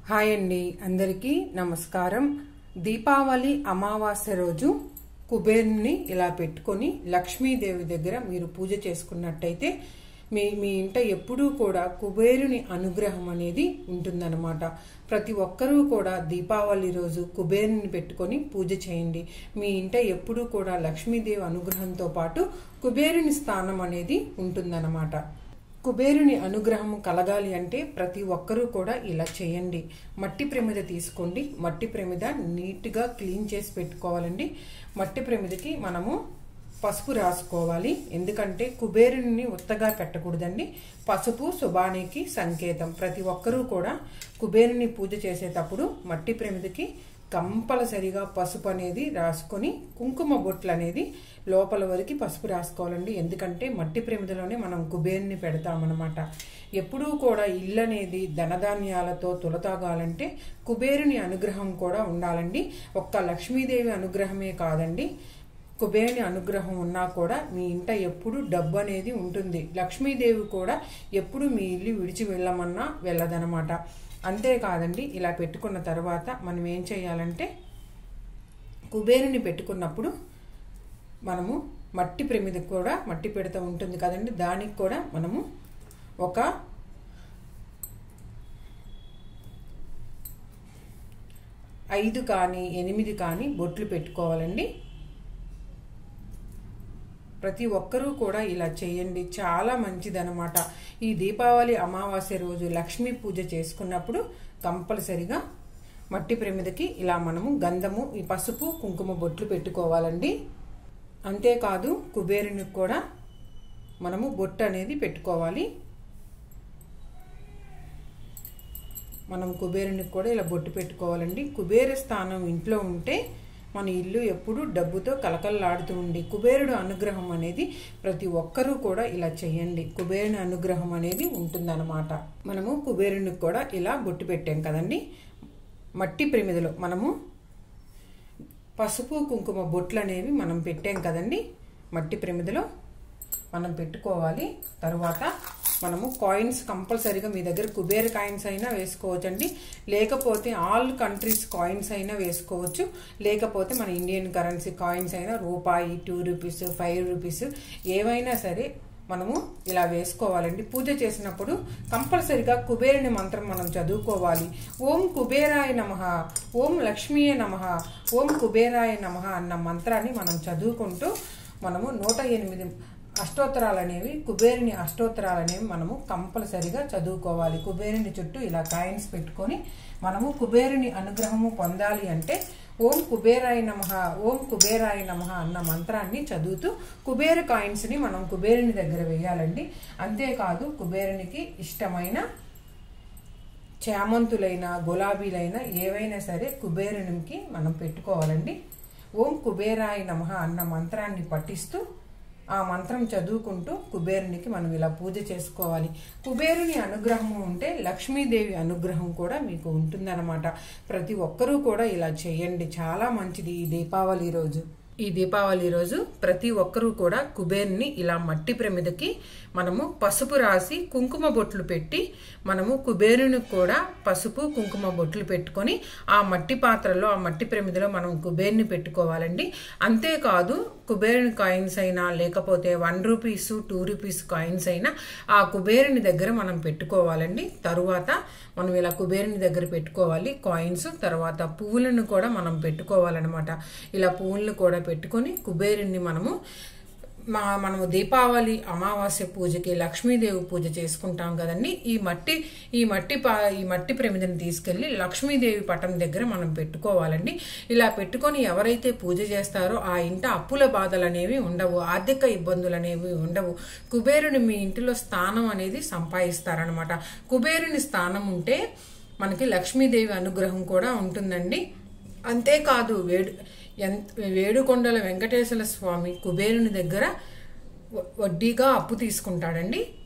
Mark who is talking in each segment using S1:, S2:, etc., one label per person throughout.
S1: hi అండి అందరికీ నమస్కారం దీపావళి అమావాస్య రోజు కుబేరుని ఇలా పెట్టుకొని లక్ష్మీదేవి దగ్గర మీరు పూజ చేసుకున్నట్టయితే మీ మీ ఇంట ఎప్పుడూ కూడా కుబేరుని అనుగ్రహం అనేది ఉంటుందన్నమాట ప్రతి ఒక్కరూ కూడా దీపావళి రోజు కుబేరుని పెట్టుకొని పూజ చేయండి మీ ఇంట ఎప్పుడూ కూడా లక్ష్మీదేవి అనుగ్రహంతో పాటు కుబేరుని స్థానం అనేది ఉంటుందన్నమాట కుబేరుని అనుగ్రహం కలగాలి అంటే ప్రతి ఒక్కరూ కూడా ఇలా చేయండి మట్టి ప్రమిద తీసుకోండి మట్టి ప్రమిద నీట్గా క్లీన్ చేసి పెట్టుకోవాలండి మట్టి ప్రమిదకి మనము పసుపు రాసుకోవాలి ఎందుకంటే కుబేరుని ఉత్తగా పెట్టకూడదండి పసుపు శుభానికి సంకేతం ప్రతి ఒక్కరూ కూడా కుబేరుని పూజ చేసేటప్పుడు మట్టి ప్రమిదకి కంపల్సరిగా పసుపు అనేది రాసుకొని కుంకుమ బొట్లు అనేది లోపల వరకు పసుపు రాసుకోవాలండి ఎందుకంటే మట్టి ప్రమిదలోనే మనం కుబేరుని పెడతామన్నమాట ఎప్పుడూ కూడా ఇల్లు అనేది ధనధాన్యాలతో తులతాగాలంటే కుబేరుని అనుగ్రహం కూడా ఉండాలండి ఒక్క లక్ష్మీదేవి అనుగ్రహమే కాదండి కుబేరుని అనుగ్రహం ఉన్నా కూడా మీ ఇంట ఎప్పుడు డబ్బు అనేది ఉంటుంది లక్ష్మీదేవి కూడా ఎప్పుడు మీ ఇల్లు విడిచి వెళ్ళమన్నా వెళ్ళదనమాట అంతేకాదండి ఇలా పెట్టుకున్న తర్వాత మనం ఏం చేయాలంటే కుబేరుని పెట్టుకున్నప్పుడు మనము మట్టి ప్రమిద కూడా మట్టి పెడత ఉంటుంది కదండి దానికి కూడా మనము ఒక ఐదు కానీ ఎనిమిది కానీ బొట్లు పెట్టుకోవాలండి ప్రతి ఒక్కరూ కూడా ఇలా చేయండి చాలా మంచిదనమాట ఈ దీపావళి అమావాస్య రోజు లక్ష్మీ పూజ చేసుకున్నప్పుడు కంపల్సరిగా మట్టి ప్రమిదకి ఇలా మనము గంధము ఈ పసుపు కుంకుమ బొట్లు పెట్టుకోవాలండి అంతేకాదు కుబేరునికి కూడా మనము బొట్టు అనేది పెట్టుకోవాలి మనం కుబేరునికి కూడా ఇలా బొట్టు పెట్టుకోవాలండి కుబేర స్థానం ఇంట్లో ఉంటే మన ఇల్లు ఎప్పుడు డబ్బుతో కలకల్లాడుతూ ఉండి కుబేరుడు అనుగ్రహం అనేది ప్రతి ఒక్కరూ కూడా ఇలా చేయండి కుబేరుని అనుగ్రహం అనేది ఉంటుందన్నమాట మనము కుబేరునికి కూడా ఇలా బొట్టు పెట్టాం కదండి మట్టి ప్రమిదలో మనము పసుపు కుంకుమ బొట్లు అనేవి మనం పెట్టాం కదండి మట్టి ప్రమిదలో మనం పెట్టుకోవాలి తరువాత మనము కాయిన్స్ కంపల్సరీగా మీ దగ్గర కుబేర్ కాయిన్స్ అయినా వేసుకోవచ్చండి లేకపోతే ఆల్ కంట్రీస్ కాయిన్స్ అయినా వేసుకోవచ్చు లేకపోతే మన ఇండియన్ కరెన్సీ కాయిన్స్ అయినా రూపాయి టూ రూపీస్ ఫైవ్ రూపీస్ ఏవైనా సరే మనము ఇలా వేసుకోవాలండి పూజ చేసినప్పుడు కంపల్సరిగా కుబేరుని మంత్రం మనం చదువుకోవాలి ఓం కుబేరాయ నమ ఓం లక్ష్మీయ నమ ఓం కుబేరాయ నమ అన్న మంత్రాన్ని మనం చదువుకుంటూ మనము నూట ఎనిమిది అష్టోత్తరాలు అనేవి కుబేరుని అష్టోత్తరాలు అనేవి మనము కంపల్సరిగా చదువుకోవాలి కుబేరుని చుట్టూ ఇలా కాయిన్స్ పెట్టుకొని మనము కుబేరుని అనుగ్రహము పొందాలి అంటే ఓం కుబేరాయ నమ ఓం కుబేరాయ నమ అన్న మంత్రాన్ని చదువుతూ కుబేర కాయిన్స్ని మనం కుబేరుని దగ్గర వేయాలండి అంతేకాదు కుబేరునికి ఇష్టమైన చామంతులైన గులాబీలైన ఏవైనా సరే కుబేరునికి మనం పెట్టుకోవాలండి ఓం కుబేరాయ నమ అన్న మంత్రాన్ని పఠిస్తూ ఆ మంత్రం చదువుకుంటూ కుబేరునికి మనం ఇలా పూజ చేసుకోవాలి కుబేరుని అనుగ్రహం ఉంటే లక్ష్మీదేవి అనుగ్రహం కూడా మీకు ఉంటుందన్నమాట ప్రతి ఒక్కరూ కూడా ఇలా చేయండి చాలా మంచిది ఈ దీపావళి రోజు ఈ దీపావళి రోజు ప్రతి ఒక్కరూ కూడా కుబేరుని ఇలా మట్టి ప్రమిదకి మనము పసుపు రాసి కుంకుమ బొట్లు పెట్టి మనము కుబేరునికి కూడా పసుపు కుంకుమ బొట్లు పెట్టుకొని ఆ మట్టి పాత్రలో ఆ మట్టి ప్రమిదలో మనం కుబేరుని పెట్టుకోవాలండి అంతేకాదు కుబేరుని కాయిన్స్ అయినా లేకపోతే one rupees two rupees coins అయినా ఆ కుబేరుని దగ్గర మనం పెట్టుకోవాలండి తరువాత మనం ఇలా కుబేరుని దగ్గర పెట్టుకోవాలి కాయిన్స్ తర్వాత పువ్వులను కూడా మనం పెట్టుకోవాలన్నమాట ఇలా పువ్వులను కూడా పెట్టుకొని కుబేరుని మనము మా మనము దీపావళి అమావాస్య పూజకి లక్ష్మీదేవి పూజ చేసుకుంటాం కదండి ఈ మట్టి ఈ మట్టి పా ఈ మట్టి ప్రమిదని తీసుకెళ్లి లక్ష్మీదేవి పటం దగ్గర మనం పెట్టుకోవాలండి ఇలా పెట్టుకొని ఎవరైతే పూజ చేస్తారో ఆ ఇంట అప్పుల బాధలు అనేవి ఉండవు ఆర్థిక ఇబ్బందులు అనేవి ఉండవు కుబేరుని మీ ఇంటిలో స్థానం అనేది సంపాదిస్తారనమాట కుబేరుని స్థానం ఉంటే మనకి లక్ష్మీదేవి అనుగ్రహం కూడా ఉంటుందండి అంతేకాదు వేడు ఎంత వేడుకొండల వెంకటేశ్వర స్వామి కుబేరుని దగ్గర వడ్డీగా అప్పు తీసుకుంటాడండి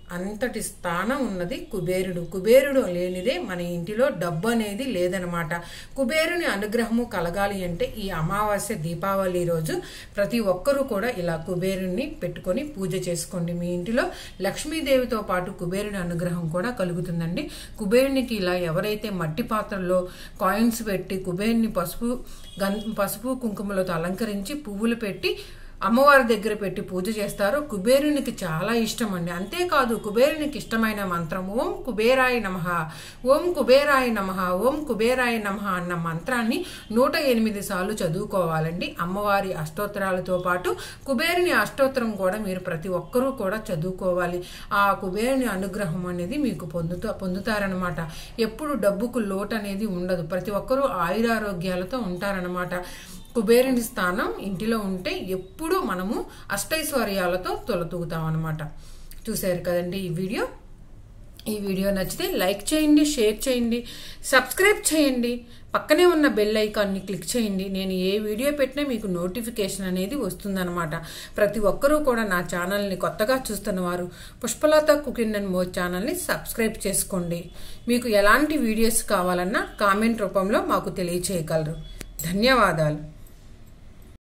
S1: అంతటి స్థానం ఉన్నది కుబేరుడు కుబేరుడు లేనిదే మన ఇంటిలో డబ్బు అనేది లేదనమాట కుబేరుని అనుగ్రహము కలగాలి అంటే ఈ అమావాస్య దీపావళి రోజు ప్రతి ఒక్కరూ కూడా ఇలా కుబేరుని పెట్టుకొని పూజ చేసుకోండి మీ ఇంటిలో లక్ష్మీదేవితో పాటు కుబేరుని అనుగ్రహం కూడా కలుగుతుందండి కుబేరునికి ఇలా ఎవరైతే మట్టి పాత్రలో కాయిన్స్ పెట్టి కుబేరుని పసుపు గన్ పసుపు కుంకుమలతో అలంకరించి పువ్వులు పెట్టి అమ్మవారి దగ్గర పెట్టి పూజ చేస్తారు కుబేరునికి చాలా ఇష్టం అండి అంతేకాదు కుబేరునికి ఇష్టమైన మంత్రం ఓం కుబేరాయ నమ ఓం కుబేరాయ నమ ఓం కుబేరాయ నమ అన్న మంత్రాన్ని నూట ఎనిమిది సార్లు చదువుకోవాలండి అమ్మవారి అష్టోత్తరాలతో పాటు కుబేరుని అష్టోత్తరం కూడా మీరు ప్రతి ఒక్కరూ కూడా చదువుకోవాలి ఆ కుబేరుని అనుగ్రహం అనేది మీకు పొందుతా పొందుతారనమాట ఎప్పుడు డబ్బుకు లోటు అనేది ఉండదు ప్రతి ఒక్కరూ ఆయురారోగ్యాలతో ఉంటారనమాట కుబేరుని స్థానం ఇంటిలో ఉంటే ఎప్పుడూ మనము అష్టైశ్వర్యాలతో తొలతూగుతాం అనమాట చూశారు కదండి ఈ వీడియో ఈ వీడియో నచ్చితే లైక్ చేయండి షేర్ చేయండి సబ్స్క్రైబ్ చేయండి పక్కనే ఉన్న బెల్ ఐకాన్ని క్లిక్ చేయండి నేను ఏ వీడియో పెట్టినా మీకు నోటిఫికేషన్ అనేది వస్తుందన్నమాట ప్రతి ఒక్కరూ కూడా నా ఛానల్ని కొత్తగా చూస్తున్న వారు పుష్పలత కుకింగ్ అండ్ మోర్ ఛానల్ని సబ్స్క్రైబ్ చేసుకోండి మీకు ఎలాంటి వీడియోస్ కావాలన్నా కామెంట్ రూపంలో మాకు తెలియచేయగలరు ధన్యవాదాలు